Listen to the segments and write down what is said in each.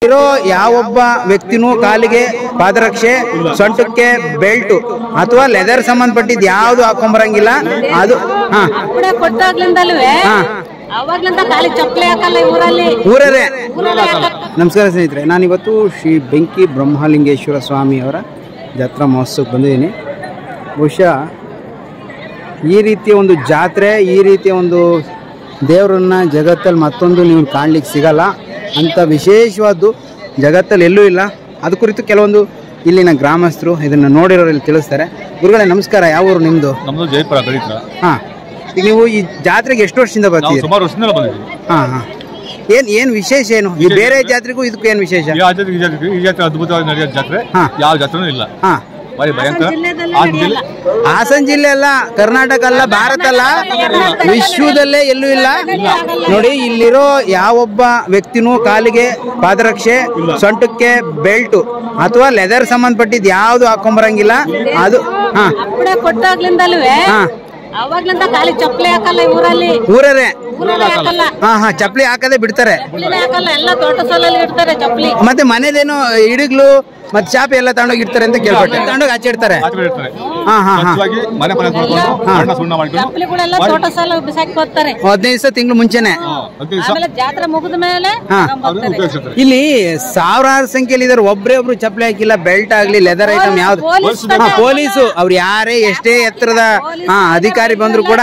ಇಲ್ಲಿರೋ ಯಾವೊಬ್ಬ ವ್ಯಕ್ತಿನೂ ಕಾಲಿಗೆ ಪಾದರಕ್ಷೆ ಸೊಂಟಕ್ಕೆ ಬೆಲ್ಟ್ ಅಥವಾ ಲೆದರ್ ಸಂಬಂಧಪಟ್ಟಿದ್ ಯಾವ್ದು ಹಾಕೊಂಬರಂಗಿಲ್ಲ ಅದು ಹಾ ಕೂಡ ಕೊಟ್ಟಾಗ್ಲಿಂದಲ್ವೇ ಹಾ. ಅವಾಗ್ಲಿಂದ ಖಾಲಿ ಚಪ್ಪಲಿ ಹಾಕಲ್ಲ ಈ ಊರಲ್ಲಿ ಊರರೇ ಊರಲ್ಲೇ ಹಾಕಲ್ಲ. ನಮಸ್ಕಾರ ಸ್ನೇಹಿತರೆ ನಾನಿವತ್ತು ಶ್ರೀ ಬೆಂಕಿ ಬ್ರಹ್ಮಲಿಂಗೇಶ್ವರ ಸ್ವಾಮಿ ಅವರ ಜಾತ್ರಾ ಮಹೋತ್ಸವಕ್ಕೆ ಬಂದಿದ್ದೀನಿ ಬಹುಶಃ ಈ ರೀತಿಯ ಒಂದು ಜಾತ್ರೆ ಈ ರೀತಿಯ ಒಂದು ದೇವರನ್ನ ಜಗತ್ತಲ್ಲಿ ಮತ್ತೊಂದು ನೀವು ಕಾಣ್ಲಿಕ್ಕೆ ಸಿಗಲ್ಲ ಅಂತ ವಿಶೇಷವಾದ್ದು ಜಗತ್ತಲ್ಲಿ ಎಲ್ಲೂ ಇಲ್ಲ ಅದು ಕುರಿತು ಕೆಲವೊಂದು ಇಲ್ಲಿನ ಗ್ರಾಮಸ್ಥರು ಇದನ್ನು ನೋಡಿರೋರು ಇಲ್ಲಿ ತಿಳಿಸ್ತಾರೆ ಗುರುಗಳೇ ನಮಸ್ಕಾರ ಯಾವ ಊರು ನಿಮ್ಮದು ನಮ್ದು ಜಯಪುರ ದಲಿತರ ಹಾಂ ಈಗ ನೀವು ಈ ಜಾತ್ರೆಗೆ ಎಷ್ಟು ವರ್ಷದಿಂದ ನಾವು ಬರ್ತೀರಿ ಸುಮಾರು ವರ್ಷದಿಂದ ಬಂದಿದ್ದೀವಿ ಹಾಂ ಹಾಂ ಏನು ಏನು ವಿಶೇಷ ಏನು ಈ ಬೇರೆ ಜಾತ್ರೆಗೂ ಇದಕ್ಕೂ ಏನು ವಿಶೇಷ ಈ ಜಾತ್ರೆ ಈ ಜಾತ್ರೆ ಈ ಜಾತ್ರೆ ಅದ್ಭುತವಾಗಿ ನಡೆಯೋ ಜಾತ್ರೆ ಹಾ. ಯಾವ ಜಾತ್ರೆನೂ ಇಲ್ಲ ಹಾಂ ಬರೀ ಭಯಂಕರ ಜಿಲ್ಲೆದಲ್ಲೇ ಆ ನಡೆಯಲ್ಲ. ಜಿಲ್ಲೆ ಹಾಸನ ಜಿಲ್ಲೆ ಅಲ್ಲ ಕರ್ನಾಟಕ ಅಲ್ಲ ಭಾರತ ಅಲ್ಲ ವಿಶ್ವದಲ್ಲೇ ಎಲ್ಲೂ ಇಲ್ಲ ನೋಡಿ ಇಲ್ಲಿರೋ ಯಾವೊಬ್ಬ ವ್ಯಕ್ತಿನೂ ಕಾಲಿಗೆ ಪಾದರಕ್ಷೆ ಸೊಂಟಕ್ಕೆ ಬೆಲ್ಟ್ ಅಥವಾ ಲೆದರ್ ಸಂಬಂಧಪಟ್ಟಿದ್ ಯಾವ್ದು ಹಾಕೊಂಬರಂಗಿಲ್ಲ ಅದು ಹಾ ಕೂಡ ಕೊಟ್ಟಾಗ್ಲಿಂದಲ್ವೇ ಹಾ ಅವಾಗ್ಲಿಂದ ಖಾಲಿ ಚಪ್ಪಲಿ ಹಾಕಲ್ಲ ಈ ಊರಲ್ಲಿ ಊರರೇ ಊರಲ್ಲೇ ಹಾಕಲ್ಲ ಹಾ ಹಾ ಚಪ್ಲಿ ಹಾಕದೆ ಬಿಡ್ತಾರೆ ಚಪ್ಪಲಿನೇ ಹಾಕಲ್ಲ ಎಲ್ಲ ತೋಟ ಸಾಲಲ್ಲಿ ಇಡ್ತಾರೆ ಚಪ್ಪಲಿ ಮತ್ತೆ ಮನೇದೇನೋ ಇಡಿಗ್ಲು ಮತ್ತೆ ಚಾಪೆ ಎಲ್ಲ ತಗೊಂಡೋಗಿ ಇಡ್ತಾರೆ ಅಂತ ಕೇಳ್ಪಟ್ಟೆ ತಗೊಂಡೋಗಿ ಆಚೆ ಇಡ್ತಾರೆ ಆಚೆ ಕಡೆ ಇರ್ತಾರೆ ಹಾ ಹಾ ಹಾ ಸ್ವಚ್ಛವಾಗಿ ಮನೆ ಮನೆ ತೊಳ್ಕೊಂಡು ಬಣ್ಣ ಸುಣ್ಣ ಮಾಡ್ಕೊಂಡು ಚಪ್ಪಲಿಗಳೆಲ್ಲ ತೋಟ ಸಾಲ ಬಿಸಾಕಿ ಬರ್ತಾರೆ ಹದಿನೈದು ದಿವಸ ತಿಂಗಳು ಮುಂಚೆನೆ ಹಾ, ಹದಿನೈದು ದಿವಸ ಆಮೇಲೆ ಜಾತ್ರೆ ಮುಗಿದ ಮೇಲೆ ಹಾ. ಅದನ್ನ ಉಪಯೋಗಿಸ್ತಾರೆ ಇಲ್ಲಿ ಸಾವಿರಾರು ಸಂಖ್ಯೆಯಲ್ಲಿ ಇದಾರೆ ಒಬ್ರೇ ಒಬ್ರು ಚಪ್ಪಲಿ ಹಾಕಿಲ್ಲ ಬೆಲ್ಟ್ ಆಗ್ಲಿ ಲೆದರ್ ಐಟಮ್ ಯಾವ್ದು ಪೊಲೀಸ್ ಹಾ, ಪೊಲೀಸು ಅವ್ರು ಯಾರೇ ಎಷ್ಟೇ ಎತ್ತರದ ಹಾ ಅಧಿಕಾರಿ ಬಂದ್ರು ಕೂಡ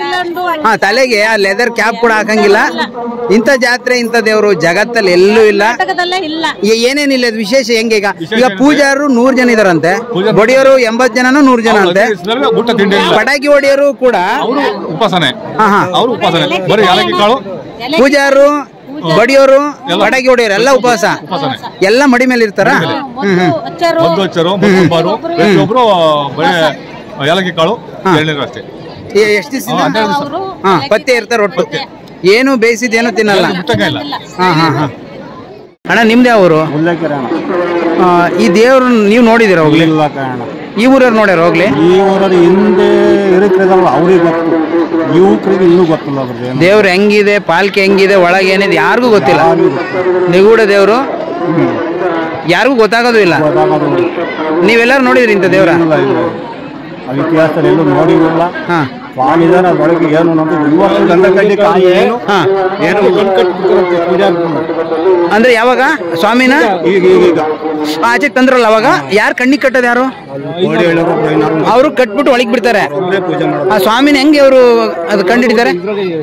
ಹಾ ತಲೆಗೆ ಆ ಲೆದರ್ ಕ್ಯಾಪ್ ಕೂಡ ಹಾಕಂಗಿಲ್ಲ ಇಂಥ ಜಾತ್ರೆ ಇಂಥ ದೇವರು ಜಗತ್ತಲ್ಲಿ ಎಲ್ಲೂ ಇಲ್ಲ ಕರ್ನಾಟಕದಲ್ಲೇ ಇಲ್ಲ ಈಗ ಏನೇನಿಲ್ಲ ಇದು ವಿಶೇಷ ಹೆಂಗೆ ಈಗ ಈಗ ಪೂಜಾರು ನೂರ್ ಜನ ಇದಾರಂತೆ ಬಡಿಯೋರು ಎಂಬತ್ ಜನನೂ ನೂರ್ ಜನ ಅಂತೆ ಇಸ್ಲಾಮಿಗೆ ಊಟ ತಿಂಡಿ ಇಲ್ಲ ಪಟಾಕಿ ಹೊಡಿಯೋರು ಕೂಡ ಅವರು ಉಪಾಸನೆ ಹಾ ಹಾ ಅವರು ಉಪಾಸನೆ ಬರೀ ಯಾಲಕ್ಕಿ ಕಾಳು ಪೂಜಾರು ಬಡಿಯೋರು ಪಟಾಕಿ ಹೊಡಿಯೋರು ಎಲ್ಲ ಉಪವಾಸ ಉಪಾಸನೆ ಎಲ್ಲ ಮಡಿ ಮೇಲೆ ಇರ್ತಾರ ಮೊದ್ಲು ಹಚ್ಚರು ಮದ್ದು ಹಚ್ಚರು ಮತ್ತೊಬ್ಬರು ಪ್ರತಿಯೊಬ್ರು ಬರೀ ಯಾಲಕ್ಕಿ ಕಾಳು ಎಳ್ನೀರು ಅಷ್ಟೇ ಎಷ್ಟು ದಿವಸ ಹನ್ನೆರಡು ದಿವಸ ಅವರು ಹಾ ಪತ್ತೆ ಇರ್ತಾರ ಒಟ್ಟು ಏನು ಬೇಯಿಸಿದ ಏನು ತಿನ್ನಲ್ಲ ಮುಟ್ಟಂಗೆ ಇಲ್ಲ ಹಾ ಹಾ ಹಾ ಅಣ್ಣ ನಿಮ್ದು ಯಾವ ಊರು ಆ, ಈ ದೇವ್ರು ನೀವು ನೋಡಿದಿರ ಹೋಗ್ಲಿ ಇಲ್ಲ ಕಾರಣ ಈ ಊರವ್ರು ನೋಡ್ಯಾರ ಹೋಗ್ಲಿ ಈ ಊರಲ್ಲಿ ಹಿಂದೆ ಇರುತ್ತದಲ್ಲ ಅವ್ರಿಗೆ ಗೊತ್ತು ಯುವಕರಿಗೆ ಇನ್ನೂ ಗೊತ್ತಿಲ್ಲ ಅದ್ರದ್ದು ಏನು ದೇವ್ರು ಹೆಂಗಿದೆ ಪಾಲ್ಕೆ ಹೆಂಗಿದೆ ಒಳಗೆ ಏನಿದೆ ಯಾರಿಗೂ ಗೊತ್ತಿಲ್ಲ ನಿಗೂಢ ದೇವ್ರು ಯಾರಿಗೂ ಗೊತ್ತಾಗೋದು ಇಲ್ಲ ಗೊತ್ತಾಗೋದು ನೀವೆಲ್ಲರೂ ನೋಡಿದ್ರಿ ಇಂಥ ದೇವ್ರ ಇಲ್ಲ ಇಲ್ಲ ಆ ಇತಿಹಾಸದಲ್ಲಿ ಎಲ್ಲೂ ನೋಡಿರಲಿಲ್ಲ ಹಾ ಸ್ವಾಮಿದಾನ ಅದರೊಳಗೆ ಏನು ಅನ್ನೋದು ಇವತ್ತು ಗಂಧ ಕಡ್ಡಿ ಕಾಯಿ ಏನು ಹಾ ಏನು ಕಟ್ಬಿಟ್ಟಿರುತ್ತೆ ಪೂಜಾ ಅನ್ಕೊಂಡು. ಅಂದ್ರೆ ಯಾವಾಗ ಸ್ವಾಮಿನ ಈಗ ಈಗ ಈಗ ಆಚೆ ತಂದ್ರಲ್ಲ ಅವಾಗ ಯಾರು ಕಣ್ಣಿಗೆ ಕಟ್ಟೋದು ಯಾರು ಗೋಡೆ ಹೇಳೋರು ಏನಾರು ಅವರು ಕಟ್ಬಿಟ್ಟು ಒಳಗೆ ಬಿಡ್ತಾರೆ ಒಬ್ಬರೇ ಪೂಜೆ ಮಾಡೋದು ಆ ಸ್ವಾಮಿನ ಹೆಂಗೆ ಅವರು ಅದು ಕಂಡಿಡಿದ್ದಾರೆ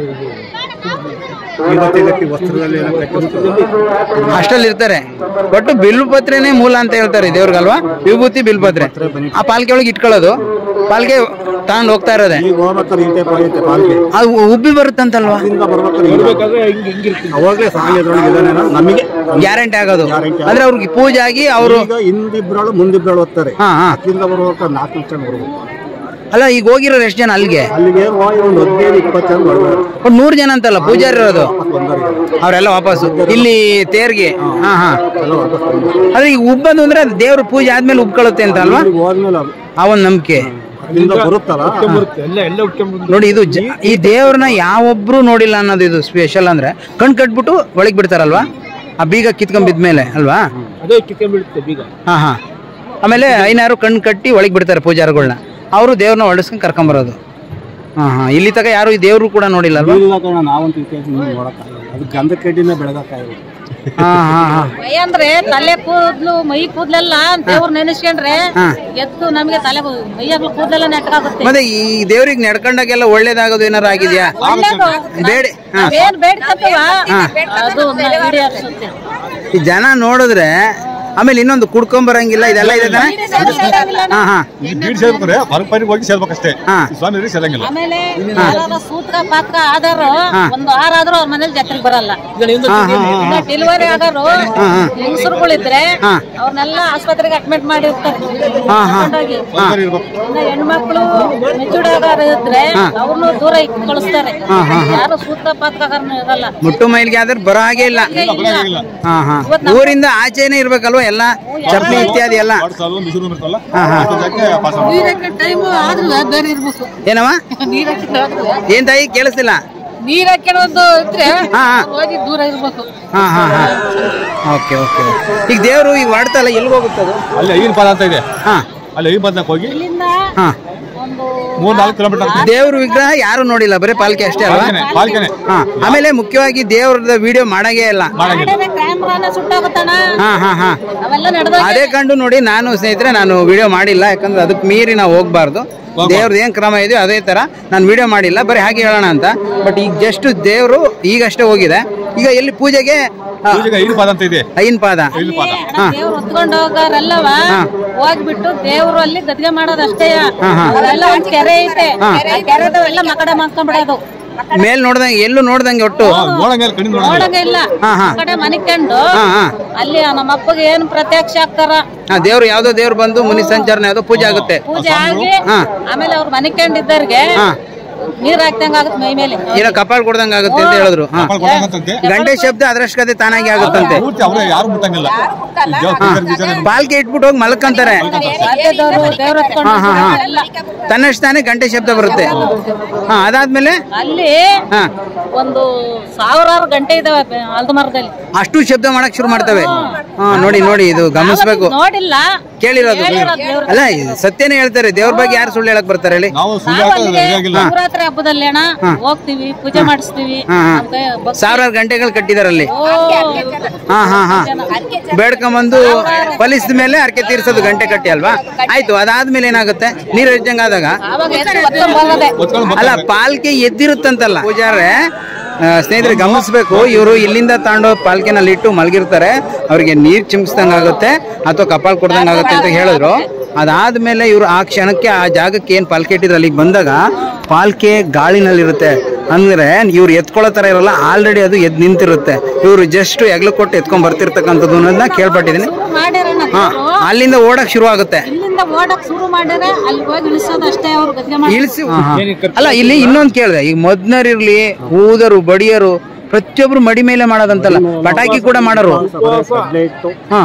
ಇವತ್ತಿ ಗಟ್ಟಿ ವಸ್ತ್ರದಲ್ಲಿ ಏನೋ ಕಟ್ಟಿಬಿಟ್ಟು ಅಷ್ಟಲ್ಲಿ ಇರ್ತಾರೆ ಒಟ್ಟು ಬಿಲ್ಪತ್ರೆನೇ ಮೂಲ ಅಂತ ಹೇಳ್ತಾರೆ ದೇವ್ರಿಗಲ್ವಾ ವಿಭೂತಿ ಬಿಲ್ಪತ್ರೆ ಆ ಪಾಲ್ಕೆ ಒಳಗೆ ಇಟ್ಕೊಳ್ಳೋದು ಪಾಲ್ಕೆ ತಗೊಂಡು ಹೋಗ್ತಾ ಇರೋದೆ ಈಗ ಹೋಗ್ಬೇಕಾದ್ರೆ ಇಂತೆ ಪಾಲಿತೆ ಪಾಲ್ಕೆ ಅದು ಉಬ್ಬಿ ಬರುತ್ತಂತಲ್ವಾ ಅಲ್ಲಿಂದ ಬರ್ಬೇಕಾದ್ರೆ ಅವಾಗಲೇ ಸ್ವಾಮಿ ಅದ್ರೊಳಗೆ ಇದ್ದಾನೆ ಅನ್ನೋದು ನಮಗೆ ಗ್ಯಾರಂಟಿ ಆಗೋದು Guarantee ಅಂದ್ರೆ ಅವ್ರಿಗೆ ಪೂಜೆ ಆಗಿ ಅವರು ಈಗ ಹಿಂದಿಬ್ರಳು ಮುಂದಿಬ್ರಳು ಓದ್ತಾರೆ ಹಾ ಹಾ ಅಲ್ಲಿಂದ ಬರ್ಬೇಕಾದ್ರೆ ನಾಲ್ಕು ಜನ ಬರ್ಬೇಕು ಅಲ್ಲ ಈಗ ಹೋಗಿರೋರು ಎಷ್ಟು ಜನ ಅಲ್ಲಿಗೆ ಅಲ್ಲಿಗೆ ಹೋಗಿ ಒಂದು ಹದಿನೈದು ಇಪ್ಪತ್ತು ಜನ ಬರ್ಬೋದು ಒಟ್ಟು ನೂರು ಜನ ಅಂತಲ್ಲ ಪೂಜಾರಿ ಇರೋದು ವಾಪಸ್ ಬಂದವ್ರಿಗೆ ಅವರೆಲ್ಲ ವಾಪಸ್ಸು ಇಲ್ಲಿ ತೇರ್ಗೆ ಹಾ ಹಾ ಎಲ್ಲ ವಾಪಸ್ ಬಂದ್ರು ಆದ್ರೆ ಈಗ ಉಬ್ಬದು ಅಂದ್ರೆ ಅದು ದೇವ್ರ ಪೂಜೆ ಆದ್ಮೇಲೆ ಉಬ್ಕೊಳ್ಳುತ್ತೆ ಅಂತ ಅಲ್ವಾ ಇಲ್ಲಿಗೆ ಹೋದ್ಮೇಲೆ ಅದು ಆ ಒಂದು ನಂಬಿಕೆ ಅಲ್ಲಿಂದ ಬರುತ್ತಲ್ಲ ನೋಡಿ ಇದು ಜ- ಈ ದೇವ್ರನ್ನ ಯಾವೊಬ್ರು ನೋಡಿಲ್ಲ ಅನ್ನೋದು ಇದು ಸ್ಪೆಷಲ್ ಅಂದ್ರೆ ಕಣ್ ಕಟ್ಬಿಟ್ಟು ಒಳಗ್ ಬಿಡ್ತಾರಲ್ವಾ ಆ ಬೀಗ ಕಿತ್ಕೊಂಡ್ ಬಿದ್ಮೇಲೆ ಅಲ್ವಾ ಅದೇ ಕಿತ್ಕೊಂಡ್ಬಿಡುತ್ತೆ ಬೀಗ ಹಾ ಹಾ ಆಮೇಲೆ ಐನಾರು ಕಣ್ ಕಟ್ಟಿ ಒಳಗ್ ಬಿಡ್ತಾರೆ ಪೂಜಾರಿಗಳನ್ನ ಅವರು ದೇವ್ರನ್ನ ಹೊಳಸ್ಕೊಂಡ್ ಕರ್ಕೊಂಬರೋದು ಹಾ ಹಾ ಇಲ್ಲಿ ತನಕ ಯಾರು ಈ ದೇವ್ರು ಕೂಡ ನೋಡಿಲ್ಲ ಅಲ್ವಾ ಇಲ್ಲ ಕಣ ನಾವಂತೂ ಇತಿಹಾಸ ನೀವು ನೋಡಕ್ಕಾಗಲ್ಲ ಅದು ಗಂಧ ಕಡ್ಡಿನೇ ಬೆಳಗಕ್ಕಾಗಲ್ಲ ಹಾ ಹಾ ಹಾ ಮೈ ಅಂದ್ರೆ ತಲೆ ಕೂದ್ಲು ಮೈ ಕೂದ್ಲೆಲ್ಲ ದೇವ್ರ ನೆನೆಸ್ಕೊಂಡ್ರೆ ಹಾ. ಎದ್ದು ನಮಗೆ ತಲೆ ಮೈಯಾಗ್ಲು ಕೂದಲೆಲ್ಲ ನೆಟ್ಕಾಗುತ್ತೆ ಮತ್ತೆ ಈ ದೇವ್ರಿಗೆ ನಡ್ಕೊಂಡಾಗೆಲ್ಲ ಒಳ್ಳೇದಾಗೋದು ಏನಾರು ಆಗಿದ್ಯಾ ಒಳ್ಳೇದು ಬೇಡ ಹಾ ಏನ್ ಬೇಡ್ಕತ್ತವ ಅದು ಈಡೇರ್ಸುತ್ತೆ ಈ ಜನ ನೋಡಿದ್ರೆ ಆಮೇಲೆ ಇನ್ನೊಂದು ಕುಡ್ಕೊಂಡ್ ಬರಂಗಿಲ್ಲ ಇದೆಲ್ಲ ಇದೆ ತಾನೇ? ಹಾ ಹಾ ಈ ಬೀಡ್ ಸೇರ್ಬೇಕಾದ್ರೆ ಹೊರಗೆ ಪೈರಿಗೆ ಹೋಗಿ ಸೇರ್ಬೇಕಷ್ಟೇ ಹಾ. ಈ ಸ್ವಾಮಿ ಎದುರಿಗೆ ಸೇರಂಗಿಲ್ಲ ಆಮೇಲೆ ಯಾರಾರ ಸೂತ್ಕ ಪಾತ್ಕ ಆದಾರು ಒಂದು ಆರ ಆದ್ರೂ ಅವ್ರ ಮನೇಲಿ ಜಾತ್ರೆಗೆ ಬರಲ್ಲ ಹಾ ಹಾ ಇನ್ನ ಡೆಲಿವರಿ ಆದಾರು ಹೆಂಗಸರುಗಳಿದ್ರೆ ಅವ್ರನ್ನೆಲ್ಲ ಆಸ್ಪತ್ರೆಗೆ ಅಡ್ಮಿಟ್ ಮಾಡಿರ್ತಾರೆ ಕರ್ಕೊಂಡೋಗಿ. ಹೊರಗಡೆ ಇರ್ಬೇಕು ಇನ್ನ ಹೆಣ್ಮಕ್ಳು ಮೆಚೂರ್ಡ್ ಆಗಾರ ಇದ್ರೆ ಅವ್ರನ್ನು ದೂರ ಇಟ್ಟು ಕಳಿಸ್ತಾರೆ ಯಾರು ಸೂತ್ಕ ಪಾತ್ಕಾರನು ಇರಲ್ಲ ಮುಟ್ಟು ಮೈಲಿಗೆ ಆದ್ರೆ ಬರೋ ಹಾಗೆ ಇಲ್ಲ ಇಲ್ಲ ಹಾ ಹಾ ಊರಿಂದ ಆಚೆನೆ ಇರ್ಬೇಕಲ್ವಾ ಎಲ್ಲ ಚಪ್ಪಲಿ ಇತ್ಯಾದಿ ಎಲ್ಲ ಎರಡು ಸಾವಿರ ಒಂದು ಬಿಸಿಲು ಇರ್ತಲ್ಲ ಹಾ, ಹಾ. ಅದಕ್ಕೆ ಪಾಸ್ ನೀರಕ್ಕೆ ಟೈಮ್ ಆದ್ರೂ ಬೇರೆ ಇರ್ಬೇಕು ಏನವ ನೀರಕ್ಕೆ ಆದ್ರೂ ಏನ್ ತಾಯಿ ಕೇಳಿಸ್ತಿಲ್ಲ ನೀರ್ ಹಾಕ್ಯಣೊಂದು ಇದ್ರೆ ಹಾ, ಹಾ. ಹೋಗಿ ದೂರ ಇರ್ಬೇಕು ಹಾ ಹಾ ಹಾ ಓಕೆ ಓಕೆ ಈಗ ದೇವರು ಈಗ ಹೊಡ್ತಲ್ಲ ಎಲ್ಲಿ ಹೋಗುತ್ತದು ಅಲ್ಲಿ ಐನ್ ಪಾದ ಅಂತ ಇದೆ ಹಾ ಅಲ್ಲಿ ಐನ್ ಪಾದಕ್ಕೆ ಹೋಗಿ ಇಲ್ಲಿಂದ ಹಾ ಒಂದು ಮೂರ್ ನಾಲ್ಕು ಕಿಲೋಮೀಟರ್ ದೇವ್ರ ವಿಗ್ರಹ ಯಾರು ನೋಡಿಲ್ಲ ಬರೀ ಪಾಲ್ಕೆ ಅಷ್ಟೇ ಅಲ್ವಾ ಪಾಲ್ಕೆನೆ ಪಾಲ್ಕೆನೆ ಹಾ ಆಮೇಲೆ ಮುಖ್ಯವಾಗಿ ದೇವ್ರದ ವಿಡಿಯೋ ಮಾಡಂಗೇ ಇಲ್ಲ ಕ್ಯಾಮ್ರಾನ ಸುಟ್ಟಾಗುತ್ತಣ ಹಾ ಹಾ ಹಾ ಅವೆಲ್ಲ ನಡೆದ ಅದೇ ಕಂಡು ನೋಡಿ ನಾನು ಸ್ನೇಹಿತರೆ ನಾನು ವಿಡಿಯೋ ಮಾಡಿಲ್ಲ ಯಾಕಂದ್ರೆ ಅದಕ್ಕೆ ಮೀರಿ ನಾವು ಹೋಗ್ಬಾರ್ದು ದೇವ್ರದ್ದು ಏನ್ ಕ್ರಮ ಇದೆಯೋ ಅದೇ ತರ ನಾನು ವಿಡಿಯೋ ಮಾಡಿಲ್ಲ ಬರೀ ಹಾಗೆ ಹೇಳೋಣ ಅಂತ ಬಟ್ ಈಗ ಜಸ್ಟ್ ದೇವರು ಈಗಷ್ಟೇ ಹೋಗಿದೆ ಈಗ ಎಲ್ಲಿ ಪೂಜೆಗೆ ಆ, ಪೂಜೆಗೆ ಐನ್ ಪಾದ ಅಂತ ಇದೆ ಐನ್ ಪಾದ ಐನ್ ಪಾದ ದೇವ್ರು ಹೊತ್ಕೊಂಡು ಹೋಗೋರೆಲ್ಲವ ಹೋಗ್ಬಿಟ್ಟು ದೇವ್ರು ಅಲ್ಲಿ ಗದ್ಗೆ ಮಾಡೋದಷ್ಟೇ ಅವೆಲ್ಲ ಒಂದ್ ಕೆರೆ ಐತೆ ಆ ಕೆರೆದವೆಲ್ಲ ಮಕಡೆ ಮಾಡ್ಕೊಂಡ್ಬಿಡೋದು ಮೇಲ್ ನೋಡ್ದಂಗೆ ಎಲ್ಲೂ ನೋಡ್ದಂಗೆ ಒಟ್ಟು ನೋಡಂಗೆ ಕಣ್ಣು ನೋಡಂಗೆ ನೋಡಂಗೆ ಇಲ್ಲ ಹಾ, ಹಾ. ಆ ಕಡೆ ಮನಿಕೊಂಡು ಹಾ ಹಾ ಅಲ್ಲಿ ನಮ್ಮ ಅಪ್ಪಗೆ ಏನ್ ಪ್ರತ್ಯಕ್ಷ ಆಗ್ತಾರ ಹಾ ದೇವ್ರು ಯಾವ್ದೋ ದೇವ್ರು ಬಂದು ಮುನಿ ಸಂಚರಣ ಯಾವ್ದೋ ಪೂಜೆ ಆಗುತ್ತೆ ಪೂಜೆ ಆಗಿ ಹಾ. ಆಮೇಲೆ ಅವ್ರು ಮನಿಕೊಂಡಿದ್ದವ್ರಿಗೆ ಹಾ ನೀರ್ ಹಾಕ್ದಂಗ ಆಗುತ್ತೆ ಮೈ ಮೇಲೆ ಏನೋ ಕಪಾಲ್ ಕೊಡ್ದಂಗೆ ಆಗುತ್ತೆ ಅಂತ ಹೇಳಿದ್ರು ಹಾ ಕಪಾಲ್ ಕೊಡಂಗಂತಂತೆ ಗಂಟೆ ಶಬ್ದ ಅದ್ರಷ್ಟೇ ತಾನಾಗಿ ಆಗುತ್ತಂತೆ ಪೂರ್ತಿ ಅವ್ರೆ ಯಾರು ಮುಟ್ಟಂಗಿಲ್ಲ ಈ ದೇವ್ರ ಪೂಜಾರಿ ಗೀಜಾರಿ ಪಾಲ್ಕೆ ಇಟ್ಬಿಟ್ಟು ಹೋಗಿ ಮಲ್ಕಂತಾರೆ ರಾಜ್ಯದವ್ರು ದೇವ್ರ ಹಾ ಹಾ ಹಾ ಎಲ್ಲ ತನ್ನಷ್ಟು ತಾನೇ ಗಂಟೆ ಶಬ್ದ ಬರುತ್ತೆ ಹಾ ಅದಾದ್ಮೇಲೆ ಅಲ್ಲಿ ಹಾ ಒಂದು ಸಾವಿರಾರು ಗಂಟೆ ಇದಾವೆ ಆಲ್ದ ಮರದಲ್ಲಿ ಅಷ್ಟು ಶಬ್ದ ಮಾಡಕ್ ಶುರು ಮಾಡ್ತವೆ ಹಾ ನೋಡಿ ನೋಡಿ ಇದು ಗಮನಿಸ್ಬೇಕು ನೋಡಿಲ್ಲ ಕೇಳಿರೋದು ಕೇಳಿರೋದು ದೇವ್ರ ಅಲ್ಲ ಇದು ಸತ್ಯನೇ ಹೇಳ್ತಾರೆ ದೇವ್ರ ಬಗ್ಗೆ ಯಾರು ಸುಳ್ಳು ಹೇಳಕ್ ಬರ್ತಾರೆ ಹೇಳಿ ನಾವು ಸುಳ್ಳು ನಾವು ಹಾಕೋದು ಅಲ್ಲಿಗೆ ಬೇಕಾಗಿಲ್ಲ ಶಿವರಾತ್ರಿ ಹಬ್ಬದಲ್ಲಿ ಅಣ್ಣ ಹೋಗ್ತೀವಿ ಪೂಜೆ ಮಾಡಿಸ್ತೀವಿ ಹಾ, ಹಾ. ನಮ್ಗೆ ಭಕ್ತಿ- ಸಾವಿರಾರು ಗಂಟೆಗಳು ಕಟ್ಟಿದಾರಲ್ಲಿ ಓ, ಹಾ ಹಾ ಹಾ ಬೇಡ್ಕೊಂಬಂದು ಫಲಿಸಿದ ಮೇಲೆ ಅರ್ಕೆ ತೀರ್ಸೋದು ಗಂಟೆ ಕಟ್ಟಿ ಅಲ್ವಾ ಆಯ್ತು ಅದಾದ್ಮೇಲೆ ಏನಾಗುತ್ತೆ ನೀರು ಹೆಚ್ಚಂಗ್ ಆದಾಗ ಆವಾಗ ಎದ್ದು ಹೊತ್ಕೊಂಡ್ ಬರೋದೆ ಹೊತ್ಕೊಂಡು ಅಲ್ಲ ಪಾಲ್ಕೆ ಎದ್ದಿರುತ್ತಂತಲ್ಲ ಪೂಜಾರೆ ಆ, ಸ್ನೇಹಿತರೆ ಗಮನಿಸ್ಬೇಕು ಇವರು ಇಲ್ಲಿಂದ ತಗೊಂಡು ಪಾಲ್ಕೆನಲ್ಲಿ ಇಟ್ಟು ಮಲಗಿರ್ತಾರೆ ಅವ್ರಿಗೆ ನೀರ್ ಚಿಮ್ಸ್ದಂಗ್ ಆಗುತ್ತೆ ಅಥವಾ ಕಪಾಲ್ ಕೊಡ್ದಂಗ್ ಆಗುತ್ತೆ ಅಂತ ಹೇಳಿದ್ರು ಅದಾದ್ಮೇಲೆ ಇವರು ಆ ಕ್ಷಣಕ್ಕೆ ಆ ಜಾಗಕ್ಕೆ ಏನ್ ಪಾಲ್ಕೆ ಇಟ್ಟಿದ್ರು ಅಲ್ಲಿಗೆ ಬಂದಾಗ ಪಾಲ್ಕೆ ಗಾಳಿನಲ್ಲಿರುತ್ತೆ ಅಂದ್ರೆ ಇವ್ರು ಎತ್ಕೊಳ್ಳೋ ತರ ಇರಲ್ಲ ಆಲ್ರೆಡಿ ಅದು ಎದ್ ನಿಂತಿರುತ್ತೆ ಇವರು ಜಸ್ಟ್ ಎಗ್ಲು ಕೊಟ್ಟು ಎತ್ಕೊಂಡ್ ಬರ್ತಿರ್ತಕ್ಕಂಥದ್ದು ಅನ್ನೋದನ್ನ ಕೇಳ್ಪಟ್ಟಿದ್ದೀನಿ ಮಾಡ್ಯಾರಣ್ಣ ಹಾ ದೇವ್ರು. ಅಲ್ಲಿಂದ ಓಡಕ್ ಶುರು ಆಗುತ್ತೆ ಇಲ್ಲಿಂದ ಓಡಕ್ ಶುರು ಮಾಡ್ಯಾರ ಅಲ್ಲಿ ಹೋಗಿ ಇಳಿಸೋದು ಅಷ್ಟೇ ಅವ್ರು ಗದ್ಗೆ ಮಾಡಿ ಇಳಿಸಿ ಅಲ್ಲ ಇಲ್ಲಿ ಇನ್ನೊಂದ್ ಕೇಳಿದೆ ಈಗ ಮೊದ್ನರಿರ್ಲಿ ಊದರು ಬಡಿಯರು ಪ್ರತಿಯೊಬ್ರು ಮಡಿ ಮೇಲೆ ಮಾಡೋದಂತಲ್ಲ ಪಟಾಕಿ ಕೂಡ ಮಾಡೋರು ಕಡ್ಲೆ ಇಟ್ಟು ಹಾ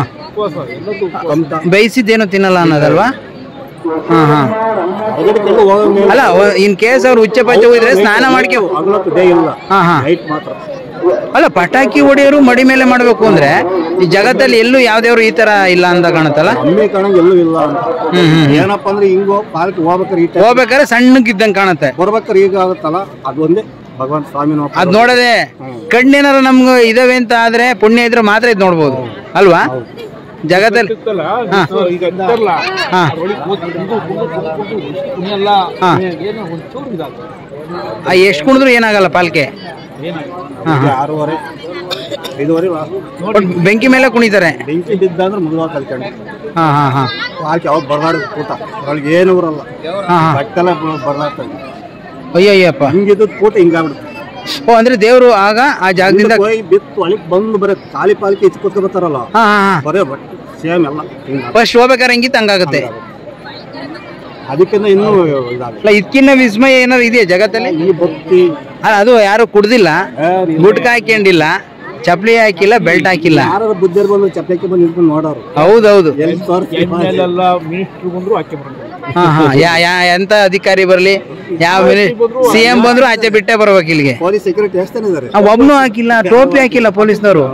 ಕಮ್ತ ಬೇಯಿಸಿದ್ದೇನು ತಿನ್ನಲ್ಲ ಅನ್ನೋದಲ್ವಾ ಹಾ ಹಾ ಹೊರಗಡೆಗೆಲ್ಲ ಹೋಗಂಗೆ ಅಲ್ಲ ಇನ್ ಕೇಸ್ ಅವ್ರು ಉಚ್ಚ ಪಚ್ಚ ಹೋಗಿದ್ರೆ ಸ್ನಾನ ಮಾಡ್ಕೆ ಹಗಲೊತ್ತು ಡೇ ಇಲ್ಲ ಹಾ ಹಾ ನೈಟ್ ಮಾತ್ರ ಅಲ್ಲ ಪಟಾಕಿ ಹೊಡೆಯೋರು ಮಡಿ ಮೇಲೆ ಮಾಡ್ಬೇಕು ಅಂದ್ರೆ ಈ ಜಗತ್ತಲ್ಲಿ ಎಲ್ಲೂ ಯಾವ್ದೇವ್ರು ಈ ತರ ಇಲ್ಲ ಅಂತ ಕಾಣುತ್ತಲ್ಲ ಕಮ್ಮಿ ಕಾಣಂಗ್ ಎಲ್ಲೂ ಇಲ್ಲ ಅಂತ ಏನಪ್ಪ ಅಂದ್ರೆ ಹಿಂಗೋ ಪಾರ್ಕ್ ಹೋಗ್ಬೇಕಾರೆ ಈ ಟೈಮ್ ಹೋಗ್ಬೇಕಾದ್ರೆ ಸಣ್ಣಗಿದ್ದಂಗೆ ಕಾಣುತ್ತೆ ಬರ್ಬೇಕಾರೆ ಈಗ ಆಗುತ್ತಲ್ಲ ಅದು ಒಂದೇ ಭಗವಂತ ಸ್ವಾಮಿ ಅದ್ ನೋಡದೆ ಕಣ್ಣೇನಾರ ನಮ್ಗೆ ಇದಾವೆ ಅಂತ ಆದ್ರೆ ಪುಣ್ಯ ಇದ್ರೆ ಮಾತ್ರ ಇದ್ ನೋಡ್ಬೋದು ಅಲ್ವಾ ಜಗತ್ತಲ್ಲಿ ಹಾ. ಈಗ ಅಂತಾರಲ್ಲ ಹಾ. ಅದ್ರೊಳಗೆ ಕೂತ್ಕೊಂಡು ಇದು ಕುಂದು ಕುಂದು ಕುಂದು ಎಷ್ಟು ಕುಣಿಯಲ್ಲ ಹಾ. ಏನೋ ಒಂಚೂರು ಇದಾಗ್ತದೆ ಆ ಎಷ್ಟು ಕುಣಿದ್ರು ಏನಾಗಲ್ಲ ಪಾಲ್ಕೆ ಆರೂವರೆ ಐದುವರೆ last. ಒಟ್ ಬೆಂಕಿ ಮೇಲೆ ಕುಣಿತಾರೆ ಬೆಂಕಿ ಬಿದ್ದ ಅಂದ್ರೆ ಮುಗಿದ ಕಲ್ಕೊಂಡು ಹಾ ಹಾ ಹಾ ಪಾರ್ಕ್ ಯಾವಾಗ ಬರ್ಬಾರ್ದು ಕೂಟ ಅದ್ರೊಳಗೆ ಏನು ಬರಲ್ಲ ಹಾ ಹಾ ಬಟ್ಟೆಲ್ಲ ಬರ್ಲಾಗ್ತದೆ ಅಯ್ಯಯ್ಯಪ್ಪ ಹಿಂಗಿದ್ದು ಕೂಟ ಹಿಂಗಾಗ್ಬಿಡುತ್ತೆ ಓ ಅಂದ್ರೆ ದೇವ್ರು ಆಗ ಆ ಜಾಗದಿಂದ ಹೋಗಿ ಬಿತ್ತು ಒಳಗೆ ಬಂದು ಬರೀ ಖಾಲಿ ಪಾಲ್ಕಿ ಇತ್ತು ಕೂತ್ಕೊ ಬರ್ತಾರಲ್ಲ ಹಾ ಹಾ ಹಾ ಬರೇ ಬಟ್ಟೆ ಸೇಮ್ ಎಲ್ಲ ಹಿಂಗ ಫಸ್ಟ್ ಹೋಗ್ಬೇಕಾದ್ರೆ ಹೆಂಗಿತ್ತು ಹಂಗಾಗುತ್ತೆ ಅದಕ್ಕಿಂತ ಇನ್ನೂ ಇದಾಗುತ್ತೆ ಅಲ್ಲ ಇದಕ್ಕಿನ್ನ ವಿಸ್ಮಯ ಏನಾರು ಇದೆಯಾ ಜಗತ್ತಲ್ಲಿ ಈ ಭಕ್ತಿ ಅಲ್ಲ ಅದು ಯಾರು ಕುಡ್ದಿಲ್ಲ ಏ, ನೀನು ಗುಟ್ಕ ಹಾಕೊಂಡಿಲ್ಲ ಚಪ್ಲಿ ಹಾಕಿಲ್ಲ ಬೆಲ್ಟ್ ಹಾಕಿಲ್ಲ ಯಾರು ಬುದ್ಧಿರ್ ಬಂದು ಚಪ್ಪಕ್ಕೆ ಬಂದು ನಿಂತ್ಕೊಂಡು ನೋಡೋರು ಹೌದೌದು ಎಲ್ಲಿ ತೋರಿಸಿ ಎಣ್ಣೆಲೆಲ್ಲ ಮಿನಿಸ್ಟ್ರು ಬಂದ್ರು ಆಚೆ ಬರ್ತಾರೆ ಹಾ ಹಾ ಯಾ ಯಾ ಎಂತ ಅಧಿಕಾರಿ ಬರ್ಲಿ ಯಾವ ಸಿ ಎಂ ಬಂದ್ರು ಆಚೆ ಬಿಟ್ಟೆ ಬರ್ಬೇಕು ಇಲ್ಲಿಗೆ ಪೊಲೀಸ್ ಸೆಕ್ಯೂರಿಟಿ ಎಷ್ಟ್ ಜನ ಇದಾರೆ ಆ, ಒಬ್ನು ಹಾಕಿಲ್ಲ ಟೋಪಿ ಹಾಕಿಲ್ಲ ಪೊಲೀಸ್ನವರು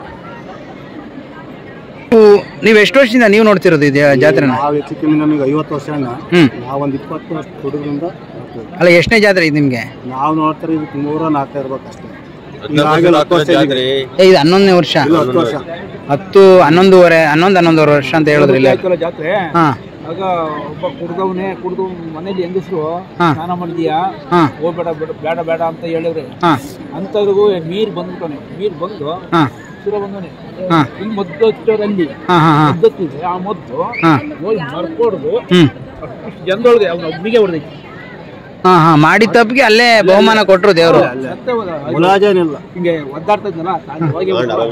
ನೀವ್ ಎಷ್ಟು ವರ್ಷದಿಂದ ನೀವು ನೋಡ್ತಿರೋದು ಇದು ಜಾತ್ರೆನ ನಾವು ಹೆಚ್ಚು ನಮಗೆ ಐವತ್ತು ವರ್ಷ ಅಣ್ಣ ಹ್ಮ್ ನಾವೊಂದು ಇಪ್ಪತ್ತು ವರ್ಷ ಹುಡುಗರಿಂದ ನೋಡ್ತೀವಿ. ಅಲ್ಲ ಎಷ್ಟನೇ ಜಾತ್ರೆ ಇದು ನಿಮ್ಗೆ ನಾವು ನೋಡ್ತಾರೆ ಇದಕ್ಕೆ ನೂರ ನಾಲ್ಕು ಇರ್ಬೇಕು ಅಷ್ಟೇ ಈಗಾಗಲೇ ಹತ್ತು ವರ್ಷ ಆಗಿದೆ. ಏ, ಇದು ಹನ್ನೊಂದನೇ ವರ್ಷ ಇಲ್ಲ ಹತ್ತು ವರ್ಷ ಹತ್ತು ಹನ್ನೊಂದುವರೆ ಹನ್ನೊಂದು ಹನ್ನೊಂದುವರೆ ವರ್ಷ ಅಂತ ಹೇಳಿದ್ರು ಇಲ್ಲ ಆಯ್ತಲ್ಲ ಜಾತ್ರೆ ಹಾ ಆಗ ಒಬ್ಬ ಕುಡ್ದವನೇ ಕುಡ್ದು ಮನೇಲಿ ಹೆಂಗಸ್ರು ಹಾ. ಸ್ನಾನ ಮಾಡಿದ್ಯಾ ಹಾ ಹೋಗ್ಬೇಡ ಬೇಡ ಬೇಡ ಬೇಡ ಅಂತ ಹೇಳಿದ್ರೆ ಹಾ ಅಂತದ್ರಿಗೂ ನೀರ್ ಬಂದ್ಬಿಟ್ಟವನೆ ನೀರ್ ಬಂದು ಹಾ ಸುರ ಬಂದವನೆ ಹಾ ಹಿಂಗ್ ಮದ್ದು ಹಚ್ಚೋರಲ್ಲಿ ಹಾ ಹಾ ಹಾ ಮದ್ದು ಹಚ್ಚಿದ್ರೆ ಆ ಮದ್ದು ಹಾ ಹೋಗಿ ಮರ್ಕೊಡ್ದು ಹ್ಮ್ ಅಷ್ಟು ಜನದೊಳಗೆ ಅವ್ನ ಒಬ್ನಿಗೆ ಹೊಡೆದೈತಿ ಹಾ ಹಾ ಮಾಡಿದ ತಪ್ಪಿಗೆ ಅಲ್ಲೇ ಬಹುಮಾನ ಕೊಟ್ರು ದೇವ್ರು ಮತ್ತೆ ಹೋದ. ಮುಲಾಜೇನಿಲ್ಲ ಹಿಂಗೆ ಒದ್ದಾಡ್ತಾ ಇದ್ನಲ್ಲ ತಾನು ಹೋಗಿ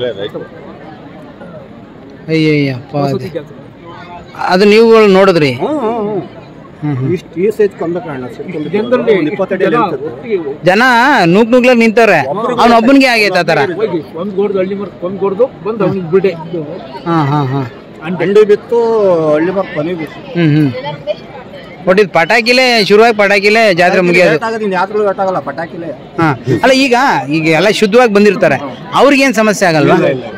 ಅಯ್ಯಯ್ಯಪ್ಪ ವಸತಿ ಕೆಲ್ಸ. ಅದು ನೀವುಗಳು ನೋಡಿದ್ರಿ ಹ್ಮ್ ಹ್ಮ್ ಹ್ಮ್ ಹ್ಮ್. ಇಷ್ಟು ಈ ಸೈಜ್ ಕಂಬಕಣ್ಣ ಜನರಲ್ಲಿ ಇಪ್ಪತ್ತೆರಡು ಜನ ಇರ್ತದೆ. ಒಟ್ಟಿಗೆ ಜನ ನೂಕ್ ನುಗ್ಲಾಗ್ ನಿಂತವ್ರೆ ಅವ್ನ ಒಬ್ಬನಿಗೆ ಆಗೈತೆ ಆ ತರ ಹೋಗಿ ಒಂದ್ ಗೋಡ್ದು ಹಳ್ಳಿ ಮರ ಒಂದ್ ಗೋಡ್ದು ಬಂದು ಅವ್ನಿಗೆ ಬಿಡೆ ಹಾ ಹಾ ಹಾ ಅಂಡಿ ಬಿತ್ತು ಹಳ್ಳಿ ಮರ ಕೊನೆ ಬಿತ್ತು ಹ್ಮ್ ಹ್ಮ್ ಒಟ್ಟು ಇದು ಪಟಾಕಿಲೇ ಶುರುವಾಗಿ ಪಟಾಕಿಲೇ ಜಾತ್ರೆ ಮುಗಿಯೋದು ಯಾತ್ರೆಗಳು ಗೊತ್ತಾಗಲ್ಲ ಪಟಾಕಿಲೆ ಹಾ ಅಲ್ಲ ಈಗ ಈಗ ಎಲ್ಲ ಶುದ್ಧವಾಗಿ ಬಂದಿರ್ತಾರೆ ಅವ್ರಿಗೇನು ಸಮಸ್ಯೆ ಆಗಲ್ವಾ